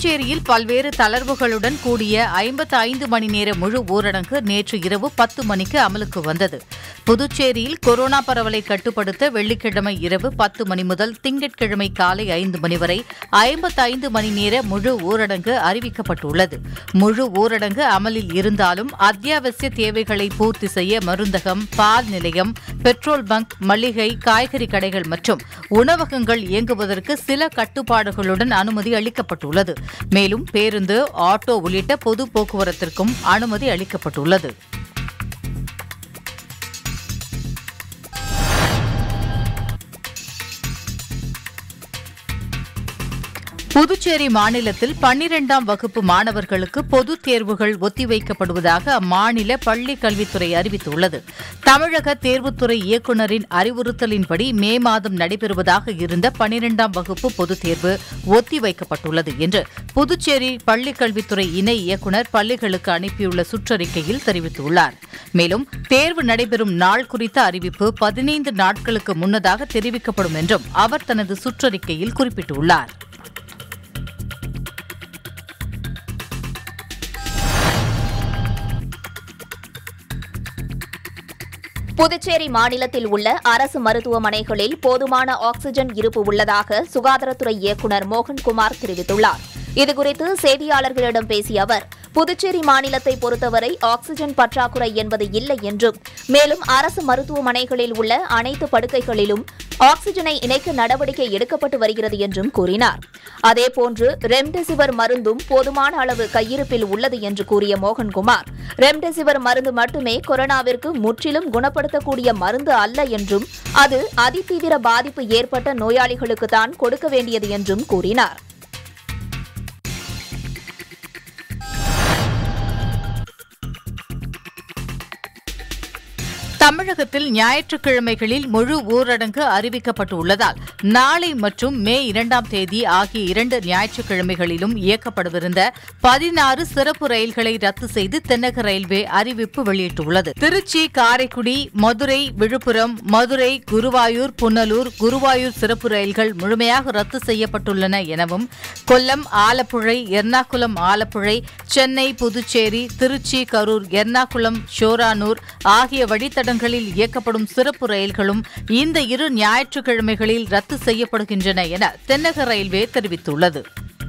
புதுச்சேரியில் பல்வேறு தளர்வுகளுடன் கூடிய ஐம்பத்து ஐந்து மணி நேர முழு ஊரடங்கு நேற்று இரவு பத்து மணிக்கு அமலுக்கு வந்தது புதுச்சேரியில் கொரோனா பரவலை கட்டுப்படுத்த வெள்ளிக்கிழமை இரவு பத்து மணி முதல் திங்கட்கிழமை காலை ஐந்து மணி வரை ஐம்பத்தைந்து மணி நேர முழு ஊரடங்கு அறிவிக்கப்பட்டுள்ளது முழு ஊரடங்கு அமலில் இருந்தாலும் அத்தியாவசிய தேவைகளை பூர்த்தி செய்ய மருந்தகம் பால் நிலையம் பெட்ரோல் பங்க் மளிகை காய்கறி கடைகள் மற்றும் உணவகங்கள் இயங்குவதற்கு சில கட்டுப்பாடுகளுடன் அனுமதி அளிக்கப்பட்டுள்ளது மேலும் பேருந்து ஆட்டோ உள்ளிட்ட பொது போக்குவரத்திற்கும் அனுமதி அளிக்கப்பட்டுள்ளது புதுச்சேரி மாநிலத்தில் பன்னிரெண்டாம் வகுப்பு மாணவர்களுக்கு பொதுத் தேர்வுகள் ஒத்திவைக்கப்படுவதாக அம்மாநில பள்ளிக் கல்வித்துறை அறிவித்துள்ளது தமிழக தேர்வுத்துறை இயக்குநரின் அறிவுறுத்தலின்படி மே மாதம் நடைபெறுவதாக இருந்த பன்னிரெண்டாம் வகுப்பு பொதுத் தேர்வு ஒத்திவைக்கப்பட்டுள்ளது என்று புதுச்சேரி பள்ளிக் கல்வித்துறை இணை இயக்குநர் பள்ளிகளுக்கு அனுப்பியுள்ள சுற்றறிக்கையில் தெரிவித்துள்ளார் மேலும் தேர்வு நடைபெறும் நாள் குறித்த அறிவிப்பு பதினைந்து நாட்களுக்கு முன்னதாக தெரிவிக்கப்படும் என்றும் அவர் தனது சுற்றறிக்கையில் குறிப்பிட்டுள்ளார் புதுச்சேரி மாநிலத்தில் உள்ள அரசு மருத்துவமனைகளில் போதுமான ஆக்ஸிஜன் இருப்பு உள்ளதாக சுகாதாரத்துறை இயக்குநர் மோகன்குமார் தெரிவித்துள்ளார் இதுகுறித்து செய்தியாளர்களிடம் பேசிய அவர் புதுச்சேரி மாநிலத்தை பொறுத்தவரை ஆக்ஸிஜன் பற்றாக்குறை என்பது இல்லை என்றும் மேலும் அரசு மருத்துவமனைகளில் உள்ள அனைத்து படுக்கைகளிலும் ஆக்ஸிஜனை இணைக்க நடவடிக்கை எடுக்கப்பட்டு வருகிறது என்றும் கூறினார் அதேபோன்று ரெம்டெசிவிர் மருந்தும் போதுமான அளவு கையிருப்பில் உள்ளது என்று கூறிய மோகன்குமார் ரெம்டெசிவிர் மருந்து மட்டுமே கொரோனாவிற்கு முற்றிலும் குணப்படுத்தக்கூடிய மருந்து அல்ல என்றும் அது அதிதீவிர பாதிப்பு ஏற்பட்ட நோயாளிகளுக்கு தான் கொடுக்க வேண்டியது என்றும் கூறினார் தமிழகத்தில் ஞாயிற்றுக்கிழமைகளில் முழு ஊரடங்கு அறிவிக்கப்பட்டுள்ளதால் நாளை மற்றும் மே இரண்டாம் தேதி ஆகிய இரண்டு ஞாயிற்றுக்கிழமைகளிலும் இயக்கப்படவிருந்த பதினாறு சிறப்பு ரயில்களை ரத்து செய்து தென்னக ரயில்வே அறிவிப்பு வெளியிட்டுள்ளது திருச்சி காரைக்குடி மதுரை விழுப்புரம் மதுரை குருவாயூர் புன்னலூர் குருவாயூர் சிறப்பு ரயில்கள் முழுமையாக ரத்து செய்யப்பட்டுள்ளன எனவும் கொல்லம் ஆலப்புழை எர்ணாகுளம் ஆலப்புழை சென்னை புதுச்சேரி திருச்சி கரூர் எர்ணாகுளம் ஷோரானூர் ஆகிய வழித்தடங்களில் இயக்கப்படும் சிறப்பு ரயில்களும் இந்த இரு ஞாயிற்றுக்கிழமைகளில் ரத்து செய்யப்படுகின்றன என தென்னக ரயில்வே தெரிவித்துள்ளது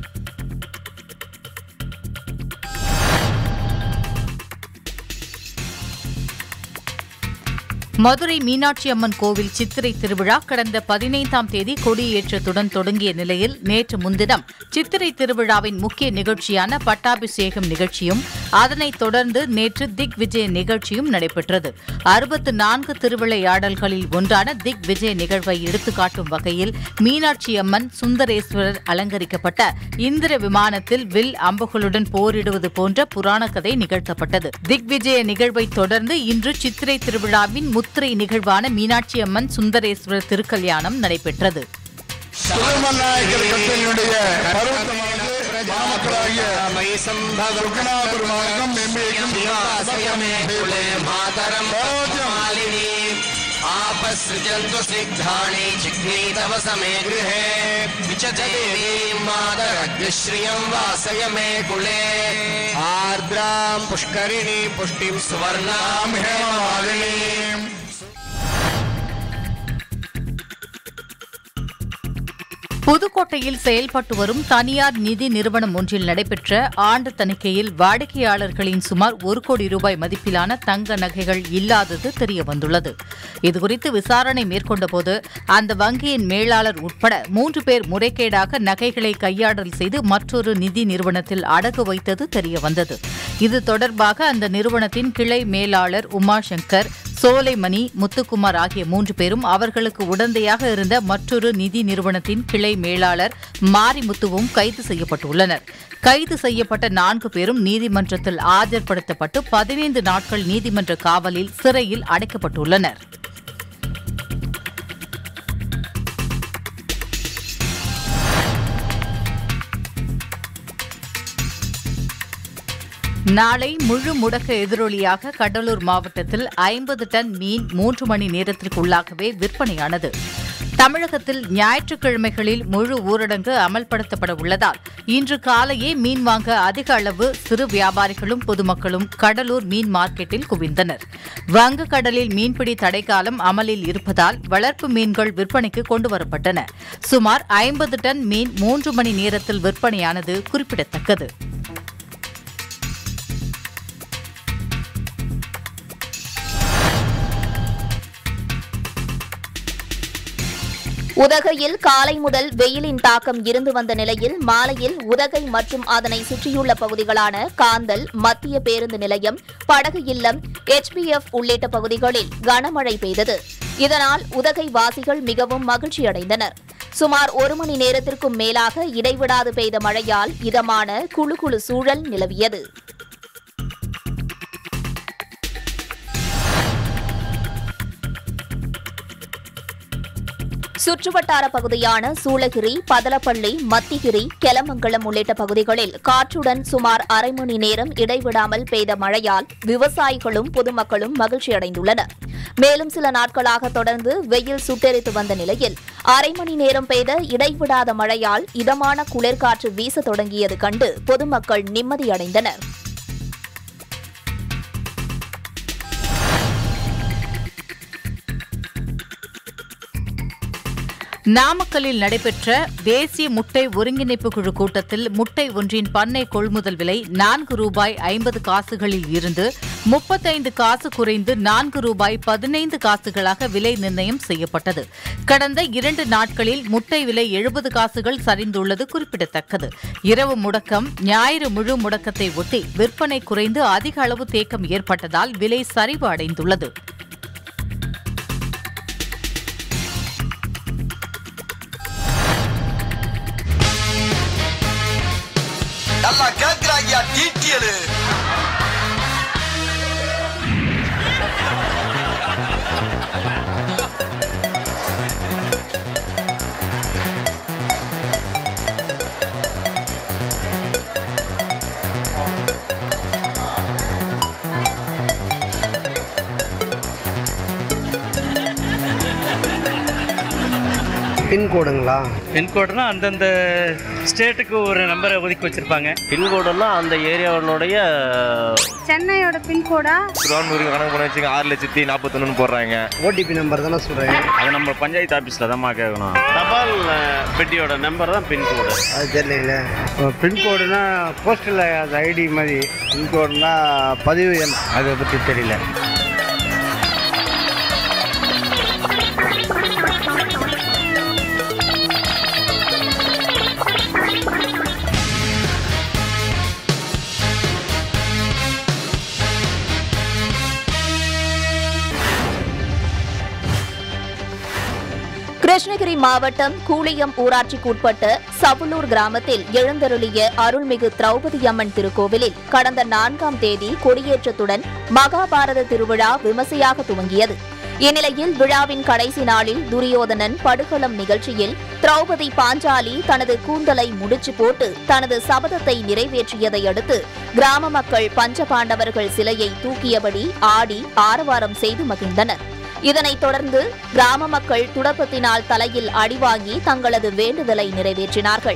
மதுரை மீனாட்சி அம்மன் கோவில் சித்திரை திருவிழா கடந்த பதினைந்தாம் தேதி கொடியேற்றத்துடன் தொடங்கிய நிலையில் நேற்று முன்தினம் சித்திரை திருவிழாவின் முக்கிய நிகழ்ச்சியான பட்டாபிஷேகம் நிகழ்ச்சியும் அதனைத் தொடர்ந்து நேற்று திக் விஜய நிகழ்ச்சியும் நடைபெற்றது அறுபத்து நான்கு திருவிளையாடல்களில் ஒன்றான திக் விஜய நிகழ்வை எடுத்துக்காட்டும் வகையில் மீனாட்சி அம்மன் சுந்தரேஸ்வரர் அலங்கரிக்கப்பட்ட இந்திர விமானத்தில் வில் அம்புகளுடன் போரிடுவது போன்ற புராண கதை நிகழ்த்தப்பட்டது திக் விஜய நிகழ்வை தொடர்ந்து இன்று சித்திரை திருவிழாவின் முத்திரை நிகழ்வான மீனாட்சி அம்மன் சுந்தரேஸ்வரர் திருக்கல்யாணம் நடைபெற்றது திருமநாயகர் கட்டளையுடைய பருவத்தமானது மாமக்களாகிய ருக்னாபுரி மார்க்கம் எம்பேக்கும் आपसृजन्तु स्निग्धानि जिघ्नीतव समे गृहे विचदेवीं मातरग्निश्रियं वासय मे कुले आर्द्रां पुष्करिणी पुष्टिं सुवर्णां हेममालिनीम् புதுக்கோட்டையில் செயல்பட்டு வரும் தனியார் நிதி நிறுவனம் ஒன்றில் நடைபெற்ற ஆண்டு தணிக்கையில் வாடிக்கையாளர்களின் சுமார் ஒரு கோடி ரூபாய் மதிப்பிலான தங்க நகைகள் இல்லாதது தெரியவந்துள்ளது இதுகுறித்து விசாரணை மேற்கொண்டபோது அந்த வங்கியின் மேலாளர் உட்பட மூன்று பேர் முறைகேடாக நகைகளை கையாடல் செய்து மற்றொரு நிதி நிறுவனத்தில் அடகு வைத்தது தெரியவந்தது இது தொடர்பாக அந்த நிறுவனத்தின் கிளை மேலாளர் உமாசங்கர் சோலைமணி முத்துக்குமார் ஆகிய மூன்று பேரும் அவர்களுக்கு உடந்தையாக இருந்த மற்றொரு நிதி நிறுவனத்தின் கிளை மேலாளர் மாரிமுத்துவும் கைது செய்யப்பட்டுள்ளனர் கைது செய்யப்பட்ட நான்கு பேரும் நீதிமன்றத்தில் ஆஜர்படுத்தப்பட்டு பதினைந்து நாட்கள் நீதிமன்ற காவலில் சிறையில் அடைக்கப்பட்டுள்ளனர் நாளை முழு முடக்க எதிரொலியாக கடலூர் மாவட்டத்தில் ஐம்பது டன் மீன் மூன்று மணி நேரத்திற்குள்ளாகவே விற்பனையானது தமிழகத்தில் ஞாயிற்றுக்கிழமைகளில் முழு ஊரடங்கு அமல்படுத்தப்பட உள்ளதால் இன்று காலையே மீன் வாங்க அதிக அளவு சிறு வியாபாரிகளும் பொதுமக்களும் கடலூர் மீன் மார்க்கெட்டில் குவிந்தனர் வங்கக்கடலில் மீன்பிடி தடைக்காலம் அமலில் இருப்பதால் வளர்ப்பு மீன்கள் விற்பனைக்கு கொண்டுவரப்பட்டன சுமார் ஐம்பது டன் மீன் மூன்று மணி நேரத்தில் விற்பனையானது குறிப்பிடத்தக்கது உதகையில் காலை முதல் வெயிலின் தாக்கம் இருந்து வந்த நிலையில் மாலையில் உதகை மற்றும் அதனை சுற்றியுள்ள பகுதிகளான காந்தல் மத்திய பேருந்து நிலையம் படகு இல்லம் எச்பிஎஃப் உள்ளிட்ட பகுதிகளில் கனமழை பெய்தது இதனால் உதகை வாசிகள் மிகவும் மகிழ்ச்சியடைந்தனர் சுமார் ஒரு மணி நேரத்திற்கும் மேலாக இடைவிடாது பெய்த மழையால் இதமான குளு குளு சூழல் நிலவியது சுற்றுவட்டார பகுதியான சூளகிரி பதலப்பள்ளி மத்திகிரி கெலமங்கலம் உள்ளிட்ட பகுதிகளில் காற்றுடன் சுமார் அரை மணி நேரம் இடைவிடாமல் பெய்த மழையால் விவசாயிகளும் பொதுமக்களும் மகிழ்ச்சியடைந்துள்ளனர் மேலும் சில நாட்களாக தொடர்ந்து வெயில் சுட்டெரித்து வந்த நிலையில் அரை மணி நேரம் பெய்த இடைவிடாத மழையால் இதமான குளிர்காற்று வீச தொடங்கியது கண்டு பொதுமக்கள் நிம்மதியடைந்தனர் நாமக்கல்லில் நடைபெற்ற தேசிய முட்டை ஒருங்கிணைப்பு குழு கூட்டத்தில் முட்டை ஒன்றின் பண்ணை கொள்முதல் விலை நான்கு ரூபாய் ஐம்பது காசுகளில் இருந்து முப்பத்தைந்து காசு குறைந்து நான்கு ரூபாய் பதினைந்து காசுகளாக விலை நிர்ணயம் செய்யப்பட்டது கடந்த இரண்டு நாட்களில் முட்டை விலை எழுபது காசுகள் சரிந்துள்ளது குறிப்பிடத்தக்கது இரவு முடக்கம் ஞாயிறு முழு முடக்கத்தை ஒட்டி விற்பனை குறைந்து அதிக அளவு தேக்கம் ஏற்பட்டதால் விலை சரிவு அடைந்துள்ளது நல்லா கேக்குறாங்க டீட்டியலு பின்கோடுங்களா பின்கோடுனா அந்தந்த ஸ்டேட்டுக்கு ஒரு நம்பரை ஒதுக்கி வச்சிருப்பாங்க பின்கோடெல்லாம் அந்த ஏரியாவினுடைய சென்னையோட பின்கோடா திருவான்மூருக்கு கணக்கு பண்ண வச்சுங்க ஆறு லட்சத்தி நாற்பத்தொன்னு போடுறாங்க ஓடிபி நம்பர் தானே சொல்கிறேன் அது நம்ம பஞ்சாயத்து ஆஃபீஸில் தான்மா கேட்கணும் தபால் அஹ், பெட்டியோட நம்பர் தான் பின்கோடு அது தெரியலைங்களே பின்கோடுனா போஸ்டல் அது ஐடி மாதிரி பின்கோடுனா பதிவு எண் அதை பற்றி தெரியல கிருஷ்ணகிரி மாவட்டம் கூளியம் ஊராட்சிக்கு உட்பட்ட சவுலூர் கிராமத்தில் எழுந்தருளிய அருள்மிகு திரௌபதி அம்மன் திருக்கோவிலில் கடந்த நான்காம் தேதி கொடியேற்றத்துடன் மகாபாரத திருவிழா விமர்சையாக துவங்கியது இந்நிலையில் விழாவின் கடைசி நாளில் துரியோதனன் படுகளம் நிகழ்ச்சியில் திரௌபதி பாஞ்சாலி தனது கூந்தலை முடிச்சு போட்டு தனது சபதத்தை நிறைவேற்றியதை அடுத்து கிராம மக்கள் பஞ்சபாண்டவர்கள் சிலையை தூக்கியபடி ஆடி ஆரவாரம் செய்து மகிழ்ந்தனர் இதனைத் தொடர்ந்து கிராம மக்கள் துடப்பத்தினால் தலையில் அடிவாங்கி தங்களது வேண்டுதலை நிறைவேற்றினார்கள்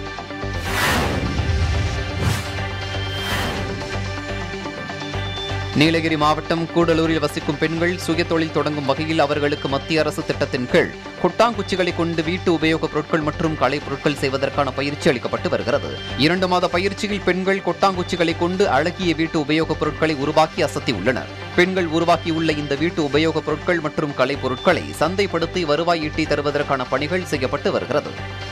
நீலகிரி மாவட்டம் கூடலூரில் வசிக்கும் பெண்கள் சுயதொழில் தொடங்கும் வகையில் அவர்களுக்கு மத்திய அரசு திட்டத்தின் கீழ் கொட்டாங்குச்சிகளை கொண்டு வீட்டு உபயோகப் பொருட்கள் மற்றும் கலை பொருட்கள் செய்வதற்கான பயிற்சி அளிக்கப்பட்டு வருகிறது இரண்டு மாத பயிற்சியில் பெண்கள் கொட்டாங்குச்சிகளை கொண்டு அழகிய வீட்டு உபயோகப் பொருட்களை உருவாக்கி அசத்தியுள்ளனர் பெண்கள் உருவாக்கியுள்ள இந்த வீட்டு உபயோகப் பொருட்கள் மற்றும் கலை பொருட்களை சந்தைப்படுத்தி வருவாய் ஈட்டி தருவதற்கான பணிகள் செய்யப்பட்டு வருகிறது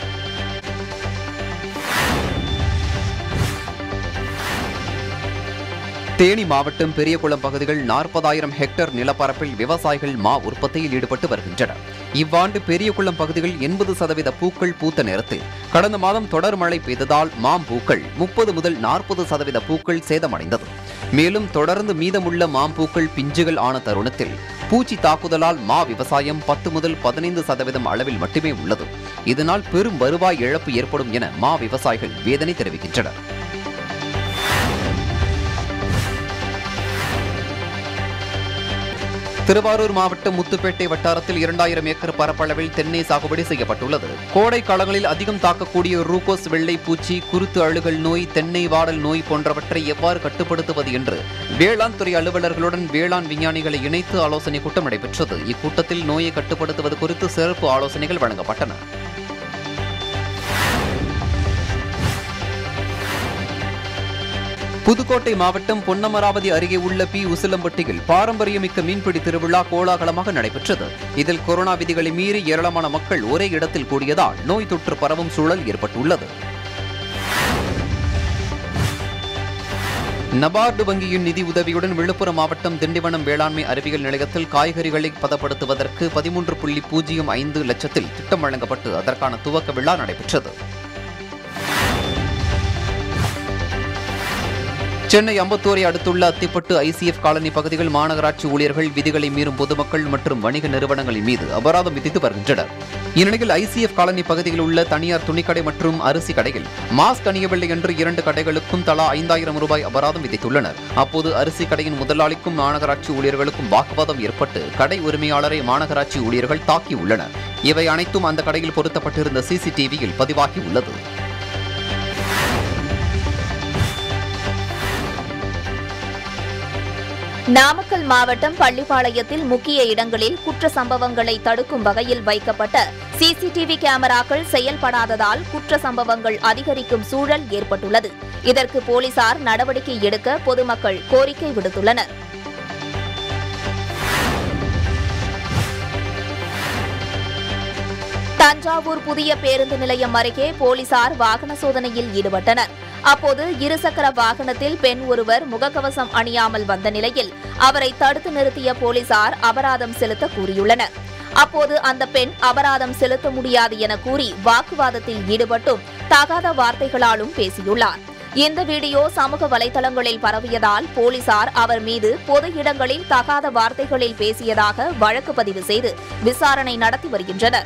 தேனி மாவட்டம் பெரியகுளம் பகுதிகள் நாற்பதாயிரம் ஹெக்டேர் நிலப்பரப்பில் விவசாயிகள் மா உற்பத்தியில் ஈடுபட்டு வருகின்றனர் இவ்வாண்டு பெரியகுளம் பகுதிகள் எண்பது சதவீத பூக்கள் பூத்த நேரத்தில் கடந்த மாதம் தொடர் மழை பெய்ததால் மாம்பூக்கள் முப்பது முதல் நாற்பது சதவீத பூக்கள் சேதமடைந்தது மேலும் தொடர்ந்து மீதமுள்ள மாம்பூக்கள் பிஞ்சுகள் ஆன தருணத்தில் பூச்சி தாக்குதலால் மா விவசாயம் பத்து முதல் பதினைந்து சதவீதம் அளவில் மட்டுமே உள்ளது இதனால் பெரும் வருவாய் இழப்பு ஏற்படும் என மா விவசாயிகள் வேதனை தெரிவிக்கின்றனர் திருவாரூர் மாவட்டம் முத்துப்பேட்டை வட்டாரத்தில் இரண்டாயிரம் ஏக்கர் பரப்பளவில் தென்னை சாகுபடி செய்யப்பட்டுள்ளது கோடை காலங்களில் அதிகம் தாக்கக்கூடிய ரூகோஸ் வெள்ளை பூச்சி குருத்து அழுகல் நோய் தென்னை வாடல் நோய் போன்றவற்றை எவ்வாறு கட்டுப்படுத்துவது என்று வேளாண் துறை அலுவலர்களுடன் வேளாண் விஞ்ஞானிகளை இணைத்து ஆலோசனை கூட்டம் நடைபெற்றது இக்கூட்டத்தில் நோயை கட்டுப்படுத்துவது குறித்து சிறப்பு ஆலோசனைகள் வழங்கப்பட்டன புதுக்கோட்டை மாவட்டம் பொன்னமராவதி அருகே உள்ள பி உசிலம்பட்டியில் பாரம்பரியமிக்க மீன்பிடி திருவிழா கோலாகலமாக நடைபெற்றது இதில் கொரோனா விதிகளை மீறி ஏராளமான மக்கள் ஒரே இடத்தில் கூடியதால் நோய் தொற்று பரவும் சூழல் ஏற்பட்டுள்ளது நபார்டு வங்கியின் நிதி உதவியுடன் விழுப்புரம் மாவட்டம் திண்டிவனம் வேளாண்மை அறிவியல் நிலையத்தில் காய்கறிகளை பதப்படுத்துவதற்கு பதிமூன்று புள்ளி பூஜ்ஜியம் ஐந்து லட்சத்தில் திட்டம் வழங்கப்பட்டு அதற்கான துவக்க விழா நடைபெற்றது சென்னை அம்பத்தூரை அடுத்துள்ள அத்திப்பட்டு ஐசிஎஃப் காலனி பகுதிகள் மாநகராட்சி ஊழியர்கள் விதிகளை மீறும் பொதுமக்கள் மற்றும் வணிக நிறுவனங்களின் மீது அபராதம் விதித்து வருகின்றனர் இந்நிலையில் ஐசிஎஃப் காலனி பகுதியில் உள்ள தனியார் துணிக்கடை மற்றும் அரிசி கடையில் மாஸ்க் அணியவில்லை என்று இரண்டு கடைகளுக்கும் தலா ஐந்தாயிரம் ரூபாய் அபராதம் விதித்துள்ளனர் அப்போது அரிசி கடையின் முதலாளிக்கும் மாநகராட்சி ஊழியர்களுக்கும் வாக்குவாதம் ஏற்பட்டு கடை உரிமையாளரை மாநகராட்சி ஊழியர்கள் தாக்கியுள்ளனர் இவை அனைத்தும் அந்த கடையில் பொருத்தப்பட்டிருந்த சிசிடிவியில் பதிவாகி உள்ளது நாமக்கல் மாவட்டம் பள்ளிப்பாளையத்தில் முக்கிய இடங்களில் குற்ற சம்பவங்களை தடுக்கும் வகையில் வைக்கப்பட்ட சிசிடிவி கேமராக்கள் செயல்படாததால் குற்ற சம்பவங்கள் அதிகரிக்கும் சூழல் ஏற்பட்டுள்ளது இதற்கு போலீசார் நடவடிக்கை எடுக்க பொதுமக்கள் கோரிக்கை விடுத்துள்ளனர் தஞ்சாவூர் புதிய பேருந்து நிலையம் அருகே போலீசார் வாகன சோதனையில் ஈடுபட்டனர் அப்போது இருசக்கர வாகனத்தில் பெண் ஒருவர் முகக்கவசம் அணியாமல் வந்த நிலையில் அவரை தடுத்து நிறுத்திய போலீசார் அபராதம் செலுத்த கூறியுள்ளனர் அப்போது அந்த பெண் அபராதம் செலுத்த முடியாது என கூறி வாக்குவாதத்தில் ஈடுபட்டும் தகாத வார்த்தைகளாலும் பேசியுள்ளார் இந்த வீடியோ சமூக வலைதளங்களில் பரவியதால் போலீசார் அவர் மீது பொது இடங்களில் தகாத வார்த்தைகளில் பேசியதாக வழக்கு பதிவு செய்து விசாரணை நடத்தி வருகின்றனர்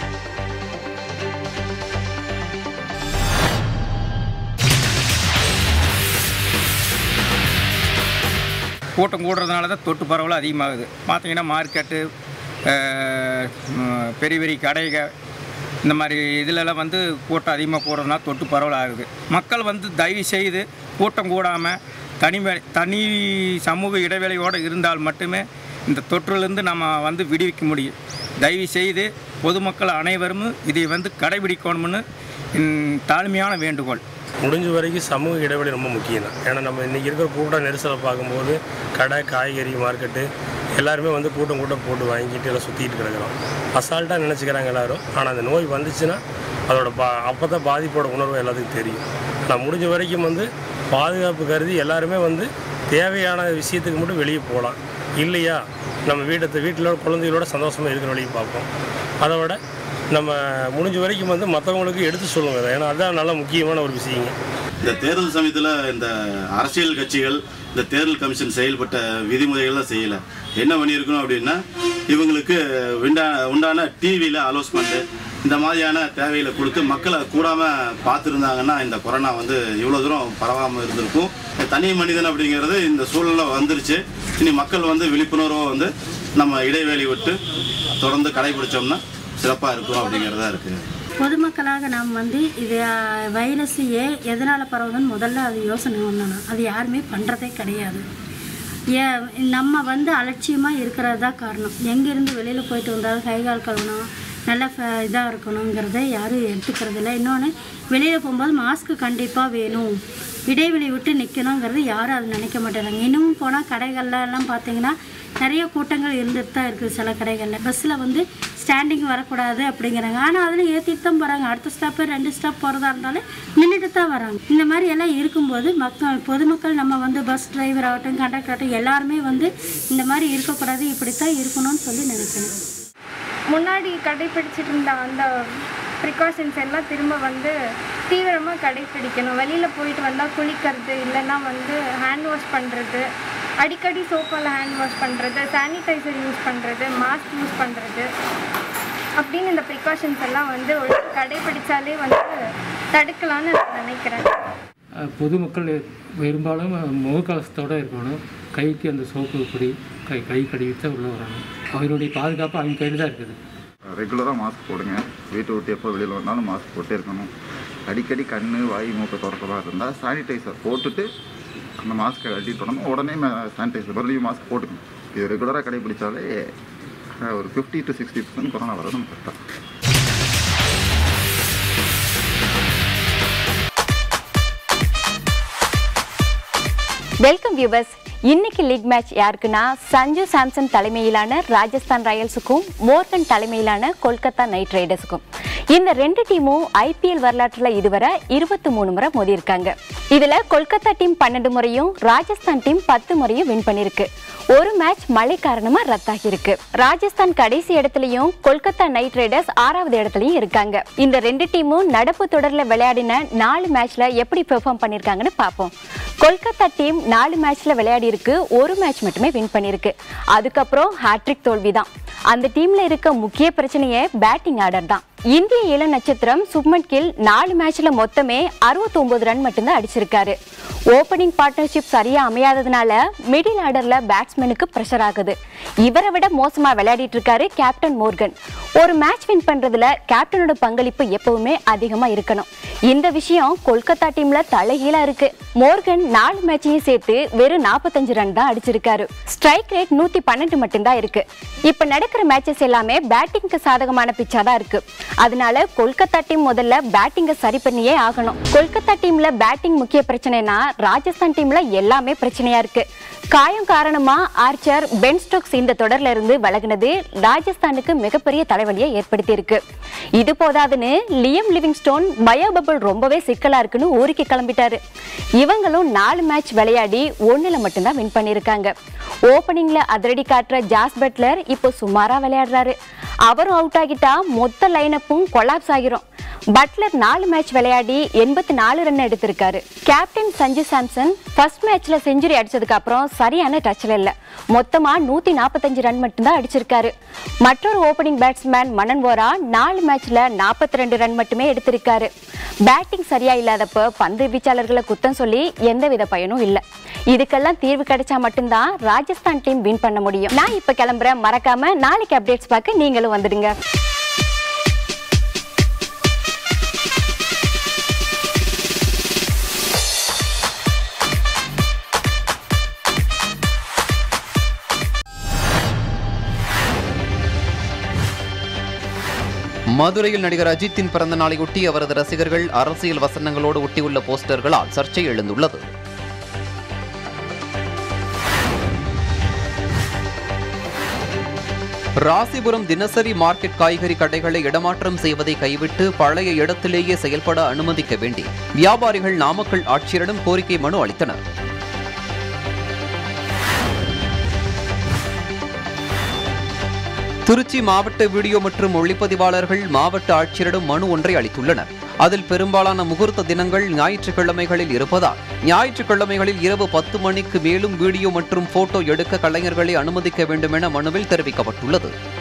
கூட்டம் கூடுறதுனால தான் தொட்டு பரவல் அதிகமாகுது பார்த்தீங்கன்னா மார்க்கெட்டு அஹ், ம், பெரிய பெரிய கடைகள் இந்த மாதிரி இதிலெல்லாம் வந்து கூட்டம் அதிகமாக கூடுறதுனால தொட்டு பரவல் ஆகுது மக்கள் வந்து தயவு செய்து கூட்டம் கூடாமல் தனிமை தனி சமூக இடைவெளியோடு இருந்தால் மட்டுமே இந்த தொற்றிலிருந்து நம்ம வந்து விடுவிக்க முடியும் தயவு செய்து பொதுமக்கள் அனைவரும் இதை வந்து கடைபிடிக்கணும்னு என் தாழ்மையான வேண்டுகோள் முடிஞ்ச வரைக்கும் சமூக இடைவெளி ரொம்ப முக்கியம் தான் ஏன்னா நம்ம இன்றைக்கி இருக்கிற கூட்ட நெரிசலை பார்க்கும்போது கடை காய்கறி மார்க்கெட்டு எல்லாருமே வந்து கூட்டம் கூட்டம் போட்டு வாங்கிட்டு எல்லாம் சுற்றிட்டு கிடக்குறோம் அசால்ட்டாக நினச்சிக்கிறாங்க எல்லாரும் ஆனால் அந்த நோய் வந்துச்சுன்னா அதோட பா அப்போ தான் பாதிப்போட உணர்வு எல்லாத்துக்கும் தெரியும் ஆனால் முடிஞ்ச வரைக்கும் வந்து பாதுகாப்பு கருதி எல்லாருமே வந்து தேவையான விஷயத்துக்கு மட்டும் வெளியே போகலாம் இல்லையா நம்ம வீட்டை வீட்டில் குழந்தைகளோட சந்தோஷமாக இருக்கிற வழியை பார்ப்போம் அதை விட நம்ம முடிஞ்ச வரைக்கும் வந்து மற்றவங்களுக்கு எடுத்து சொல்லுங்க அதை. ஏன்னா அதுதான் நல்ல முக்கியமான ஒரு விஷயங்க இந்த தேர்தல் சமயத்தில் இந்த அரசியல் கட்சிகள் இந்த தேர்தல் கமிஷன் செயல்பட்ட விதிமுறைகள்லாம் செய்யலை என்ன பண்ணியிருக்கணும் அப்படின்னா இவங்களுக்கு உண்டா உண்டான டிவியில் அலோஸ்மெண்ட்டு இந்த மாதிரியான தேவைகளை கொடுத்து மக்களை கூடாமல் பார்த்துருந்தாங்கன்னா இந்த கொரோனா வந்து இவ்வளோ தூரம் பரவாமல் இருந்திருக்கும் தனி மனிதன் அப்படிங்கிறது இந்த சூழலில் வந்துருச்சு இனி மக்கள் வந்து விழிப்புணர்வை வந்து நம்ம இடைவேளை விட்டு தொடர்ந்து கடைபிடிச்சோம்னா சிறப்பாக இருக்கும் அப்படிங்கிறதா இருக்குது பொதுமக்களாக நாம் வந்து இது வைரஸ் ஏ எதனால் பரவுதுன்னு முதல்ல அது யோசனை பண்ணணும் அது யாருமே பண்ணுறதே கிடையாது ஏ நம்ம வந்து அலட்சியமாக இருக்கிறது தான் காரணம் எங்கேருந்து வெளியில் போயிட்டு வந்தாலும் கை கால் கழுவணும் நல்ல இதாக இருக்கணுங்கிறத யாரும் எடுத்துக்கிறதில்ல இன்னொன்று வெளியில் போகும்போது மாஸ்க்கு கண்டிப்பாக வேணும் இடைவெளி விட்டு நிற்கணுங்கிறது யாரும் அது நினைக்க மாட்டேறாங்க இன்னமும் போனால் கடைகள்ல எல்லாம் பார்த்தீங்கன்னா நிறைய கூட்டங்கள் இருந்துட்டு தான் இருக்குது சில கடைகளில் பஸ்ஸில் வந்து ஸ்டாண்டிங் வரக்கூடாது அப்படிங்கிறாங்க ஆனால் அதில் ஏற்றிட்டு தான் போகிறாங்க அடுத்த ஸ்டாப்பு ரெண்டு ஸ்டாப் போகிறதா இருந்தாலும் நின்றுட்டு தான் வராங்க இந்த மாதிரி எல்லாம் இருக்கும்போது மக்கள் பொதுமக்கள் நம்ம வந்து பஸ் டிரைவர் ஆகட்டும் கண்டக்டர் ஆகட்டும் எல்லாருமே வந்து இந்த மாதிரி இருக்கக்கூடாது இப்படித்தான் இருக்கணும்னு சொல்லி நினைக்கணும் முன்னாடி கடைப்பிடிச்சிட்டு இருந்த அந்த ப்ரிகாஷன்ஸ் எல்லாம் திரும்ப வந்து தீவிரமாக கடைப்பிடிக்கணும் வெளியில் போயிட்டு வந்தால் குளிக்கிறது இல்லைன்னா வந்து ஹேண்ட் வாஷ் பண்ணுறது அடிக்கடி சோப்பால் ஹேண்ட் வாஷ் பண்ணுறது சானிடைசர் யூஸ் பண்ணுறது மாஸ்க் யூஸ் பண்ணுறது அப்படின்னு இந்த ப்ரிகாஷன்ஸ் எல்லாம் வந்து ஒழுங்கா கடைப்பிடிச்சாலே வந்து தடுக்கலாம்னு நான் நினைக்கிறேன் பொதுமக்கள் பெரும்பாலும் முகக்கவசத்தோடு இருக்கணும் கைக்கு அந்த சோப்பு பொடி கை கை கழுவிட்டு தான் உள்ளே வரணும் அவருடைய பாதுகாப்பு அவங்க கையில் தான் இருக்குது ரெகுலராக மாஸ்க் போடுங்க வீட்டை விட்டு எப்போ வெளியில் வந்தாலும் மாஸ்க் போட்டே இருக்கணும் அடிக்கடி கண் வாய் மூக்கை திறக்கிறதா இருந்தால் சானிடைசர் போட்டுட்டு அந்த மாஸ்க்கை கட்டிட்டு வரணும் உடனே சானிடைசர் மறுபடியும் மாஸ்க் போட்டுக்கணும் இது ரெகுலராக கடைபிடிச்சாலே அஹ், ஒரு fifty to sixty percent corona வர நம்ம கரெக்டாக வெல்கம் வியூவர்ஸ் இன்னைக்கு லீக் மேட்ச் யாருக்குன்னா சஞ்சு சாம்சன் தலைமையிலான ராஜஸ்தான் ராயல்ஸுக்கும் மோர்கன் தலைமையிலான கொல்கத்தா நைட் ரைடர்ஸுக்கும் இந்த ரெண்டு டீமும் ஐபிஎல் வரலாற்றில் இதுவரை இருபத்தி மூணு முறை மோதியிருக்காங்க இதுல கொல்கத்தா டீம் பன்னெண்டு முறையும் ராஜஸ்தான் டீம் பத்து முறையும் வின் பண்ணிருக்கு ஒரு மேட்ச் மழை காரணமா ரத்தாகி இருக்கு ராஜஸ்தான் கடைசி இடத்துலயும் கொல்கத்தா நைட் ரைடர்ஸ் ஆறாவது இடத்துலயும் இருக்காங்க இந்த ரெண்டு டீமும் நடப்பு தொடர்ல விளையாடின நாலு மேட்ச்ல எப்படி பெர்ஃபார்ம் பண்ணிருக்காங்கன்னு பார்ப்போம் கொல்கத்தா டீம் நாலு மேட்ச்ல விளையாடி இருக்கு ஒரு மேட்ச் மட்டுமே வின் பண்ணிருக்கு அதுக்கப்புறம் ஹாட்ரிக் தோல்வி தான் அந்த டீம்ல இருக்க முக்கிய பிரச்சனையே பேட்டிங் ஆர்டர் தான் இந்திய இள நட்சத்திரம் சுப்மன் கில் நாலு மேட்ச்ல மொத்தமே 69 ரன் மட்டும்தான் அடிச்சிருக்காரு ஓப்பனிங் பார்ட்னர்ஷிப் சரியா அமையாததுனால மிடில் ஆர்டர்ல பேட்ஸ்மேனுக்கு ப்ரெஷர் ஆகுது இவரை விட மோசமா விளையாடிட்டு இருக்காரு கேப்டன் மோர்கன் ஒரு மேட்ச் வின் பண்றதுல கேப்டனோட பங்களிப்பு எப்பவுமே அதிகமா இருக்கணும் இந்த விஷயம் கொல்கத்தா டீம்ல தலைகீழா இருக்கு மோர்கன் நாலு மேட்சையும் சேர்த்து வெறும் 45 ரன் தான் அடிச்சிருக்காரு ஸ்ட்ரைக் ரேட் நூத்தி பன்னெண்டு மட்டும்தான் இருக்கு இப்ப நடக்கிற மேட்சஸ் எல்லாமே பேட்டிங்க்கு சாதகமான பிச்சா தான் இருக்கு அதனால கொல்கத்தா டீம் முதல்ல பேட்டிங்கை சரி பண்ணியே ஆகணும் கொல்கத்தா டீம்ல பேட்டிங் முக்கிய பிரச்சனைனா ராஜஸ்தான் டீம்ல எல்லாமே பிரச்சனையா இருக்கு காயம் காரணமா ஆர்ச்சர் பென் ஸ்டோக்ஸ் இந்த தொடர்ல இருந்து விலகினது ராஜஸ்தானுக்கு மிகப்பெரிய தலைவலியை ஏற்படுத்தி இருக்கு இது போதாதுன்னு லியம் லிவிங்ஸ்டோன் பயோ பபிள் ரொம்பவே சிக்கலா இருக்குன்னு ஊருக்கு கிளம்பிட்டாரு இவங்களும் நாலு மேட்ச் விளையாடி ஒண்ணுல மட்டும்தான் வின் பண்ணியிருக்காங்க ஓப்பனிங்ல அதிரடி காட்டுற ஜாஸ் பட்லர் இப்போ சுமாரா விளையாடுறாரு அவரும் அவுட் ஆகிட்டா மொத்த லைனப்பும் கொலாப்ஸ் ஆகிரும் பட்லர் நாலு மேட்ச் விளையாடி எண்பத்தி நாலு ரன் எடுத்திருக்காரு கேப்டன் சஞ்சு சாம்சன் ஃபர்ஸ்ட் மேட்ச்ல செஞ்சுரி அடிச்சதுக்கு அப்புறம் சரியான டச்ல இல்ல மொத்தமா நூத்தி நாற்பத்தஞ்சு ரன் மட்டும்தான் அடிச்சிருக்காரு மற்றொரு ஓப்பனிங் பேட்ஸ்மேன் மனன் ஓரா நாலு மேட்ச்ல நாற்பத்தி ரெண்டு ரன் மட்டுமே எடுத்திருக்காரு பேட்டிங் சரியா இல்லாதப்ப பந்து வீச்சாளர்களை குத்தம் சொல்லி எந்தவித பயனும் இல்ல இதுக்கெல்லாம் தீர்வு கிடைச்சா மட்டும்தான் ராஜஸ்தான் டீம் வின் பண்ண முடியும் நான் இப்ப கிளம்புறேன் மறக்காம நாளைக்கு அப்டேட்ஸ் பார்க்க நீங்களும் வந்துடுங்க மதுரையில் நடிகர் அஜித்தின் பிறந்த நாளையொட்டி அவரது ரசிகர்கள் அரசியல் வசனங்களோடு ஒட்டியுள்ள போஸ்டர்களால் சர்ச்சை எழுந்துள்ளது ராசிபுரம் தினசரி மார்க்கெட் காய்கறி கடைகளை இடமாற்றம் செய்வதை கைவிட்டு பழைய இடத்திலேயே செயல்பட அனுமதிக்க வேண்டி வியாபாரிகள் நாமக்கல் ஆட்சியரிடம் கோரிக்கை மனு அளித்தனர் திருச்சி மாவட்ட வீடியோ மற்றும் ஒளிப்பதிவாளர்கள் மாவட்ட ஆட்சியரிடம் மனு ஒன்றை அளித்துள்ளனர் அதில் பெரும்பாலான முகூர்த்த தினங்கள் ஞாயிற்றுக்கிழமைகளில் இருப்பதால் ஞாயிற்றுக்கிழமைகளில் இரவு பத்து மணிக்கு மேலும் வீடியோ மற்றும் போட்டோ எடுக்க கலைஞர்களை அனுமதிக்க வேண்டும் என மனுவில் தெரிவிக்கப்பட்டுள்ளது